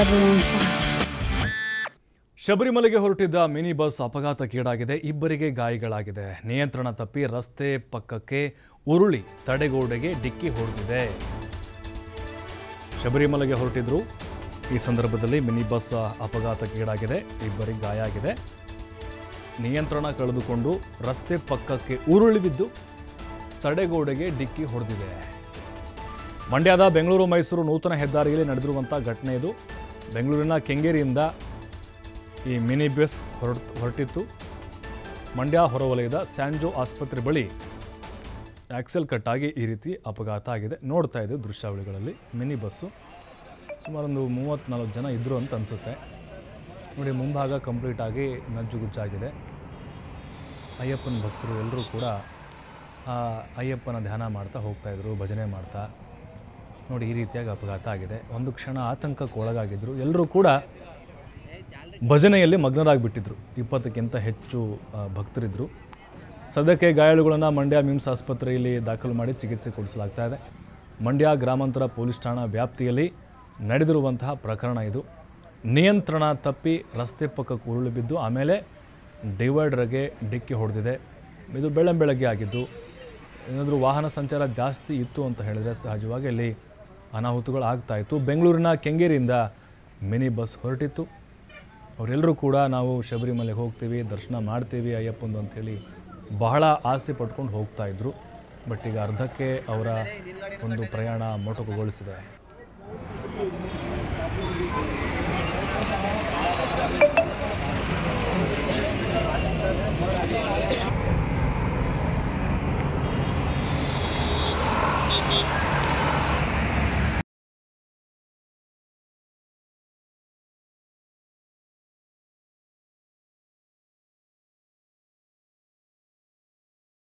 everyone's side. ಶಬರಿಮಲೆಗೆ ಹೊರಟಿದ್ದ mini bus ಅಪಘಾತಕ್ಕೀಡಾಗಿದೆ ಇಬ್ಬರಿಗೆ ಗಾಯಗಳಾಗಿದೆ ನಿಯಂತ್ರಣ ತಪ್ಪಿ ರಸ್ತೆ ಪಕ್ಕಕ್ಕೆ ಉರುಳಿ ತಡೆಗೋಡೆಗೆ ಡಿಕ್ಕಿ ಹೊಡೆದಿದೆ ಶಬರಿಮಲೆಗೆ ಹೊರಟಿದ್ರು ಈ ಸಂದರ್ಭದಲ್ಲಿ ಮಿನಿ ಬಸ್ ಅಪಘಾತಕ್ಕೀಡಾಗಿದೆ ಇಬ್ಬರಿಗೆ ಗಾಯ ಆಗಿದೆ ನಿಯಂತ್ರಣ ಕಳೆದುಕೊಂಡು ರಸ್ತೆ ಪಕ್ಕಕ್ಕೆ ಉರುಳಿ ಬಿದ್ದು ತಡೆಗೋಡೆಗೆ ಡಿಕ್ಕಿ ಹೊಡೆದಿದೆ ಮಂಡ್ಯದ ಬೆಂಗಳೂರು ಮೈಸೂರು ನೂತನ ಹೆದ್ದಾರಿಯಲ್ಲಿ ನಡೆದಿರುವಂಥ ಘಟನೆ ಇದು ಬೆಂಗಳೂರಿನ ಕೆಂಗೇರಿಯಿಂದ ಈ ಮಿನಿ ಬಸ್ ಹೊರಟ್ ಹೊರಟಿತ್ತು ಮಂಡ್ಯ ಹೊರವಲಯದ ಸ್ಯಾಂಜೋ ಆಸ್ಪತ್ರೆ ಬಳಿ ಆಕ್ಸೆಲ್ ಕಟ್ಟಾಗಿ ಈ ರೀತಿ ಅಪಘಾತ ಆಗಿದೆ ನೋಡ್ತಾ ಇದ್ದೀವಿ ದೃಶ್ಯಾವಳಿಗಳಲ್ಲಿ ಮಿನಿ ಬಸ್ಸು ಸುಮಾರೊಂದು ಮೂವತ್ತ್ನಾಲ್ಕು ಜನ ಇದ್ದರು ಅಂತ ಅನಿಸುತ್ತೆ ನೋಡಿ ಮುಂಭಾಗ ಕಂಪ್ಲೀಟ್ ಆಗಿ ನಜ್ಜುಗುಜ್ಜಾಗಿದೆ ಅಯ್ಯಪ್ಪನ ಭಕ್ತರು ಎಲ್ಲರೂ ಕೂಡ ಆ ಅಯ್ಯಪ್ಪನ ಧ್ಯಾನ ಮಾಡ್ತಾ ಹೋಗ್ತಾಯಿದ್ರು ಭಜನೆ ಮಾಡ್ತಾ ನೋಡಿ ಈ ರೀತಿಯಾಗಿ ಅಪಘಾತ ಆಗಿದೆ ಒಂದು ಕ್ಷಣ ಆತಂಕಕ್ಕೆ ಒಳಗಾಗಿದ್ದರು ಎಲ್ಲರೂ ಕೂಡ ಭಜನೆಯಲ್ಲಿ ಮಗ್ನರಾಗಿಬಿಟ್ಟಿದ್ರು ಇಪ್ಪತ್ತಕ್ಕಿಂತ ಹೆಚ್ಚು ಆ, ಭಕ್ತರಿದ್ದರು ಸದ್ಯಕ್ಕೆ ಗಾಯಾಳುಗಳನ್ನು ಮಂಡ್ಯ ಮಿಮ್ಸ್ ಆಸ್ಪತ್ರೆಯಲ್ಲಿ ದಾಖಲು ಮಾಡಿ ಚಿಕಿತ್ಸೆ ಕೊಡಿಸಲಾಗ್ತಾ ಇದೆ ಮಂಡ್ಯ ಗ್ರಾಮಾಂತರ ಪೊಲೀಸ್ ಠಾಣಾ ವ್ಯಾಪ್ತಿಯಲ್ಲಿ ನಡೆದಿರುವಂತಹ ಪ್ರಕರಣ ಇದು ನಿಯಂತ್ರಣ ತಪ್ಪಿ ರಸ್ತೆ ಪಕ್ಕಕ್ಕೆ ಉರುಳು ಬಿದ್ದು ಆಮೇಲೆ ಡಿವೈಡರ್ಗೆ ಡಿಕ್ಕಿ ಹೊಡೆದಿದೆ ಇದು ಬೆಳ್ಳಂಬೆಳಗ್ಗೆ ಆಗಿದ್ದು ಏನಾದರೂ ವಾಹನ ಸಂಚಾರ ಜಾಸ್ತಿ ಇತ್ತು ಅಂತ ಹೇಳಿದರೆ ಸಹಜವಾಗಿ ಅಲ್ಲಿ ಅನಾಹುತಗಳು ಆಗ್ತಾ ಇತ್ತು ಬೆಂಗಳೂರಿನ ಕೆಂಗೇರಿಯಿಂದ ಮಿನಿ ಬಸ್ ಹೊರಟಿತ್ತು ಅವರೆಲ್ಲರೂ ಕೂಡ ನಾವು ಶಬರಿಮಲೆಗೆ ಹೋಗ್ತೀವಿ ದರ್ಶನ ಮಾಡ್ತೀವಿ ಅಯ್ಯಪ್ಪಂದು ಅಂಥೇಳಿ ಬಹಳ ಆಸೆ ಪಟ್ಕೊಂಡು ಹೋಗ್ತಾ ಇದ್ರು ಬಟ್ ಈಗ ಅರ್ಧಕ್ಕೆ ಅವರ ಒಂದು ಪ್ರಯಾಣ ಮೊಟಕುಗೊಳಿಸಿದೆ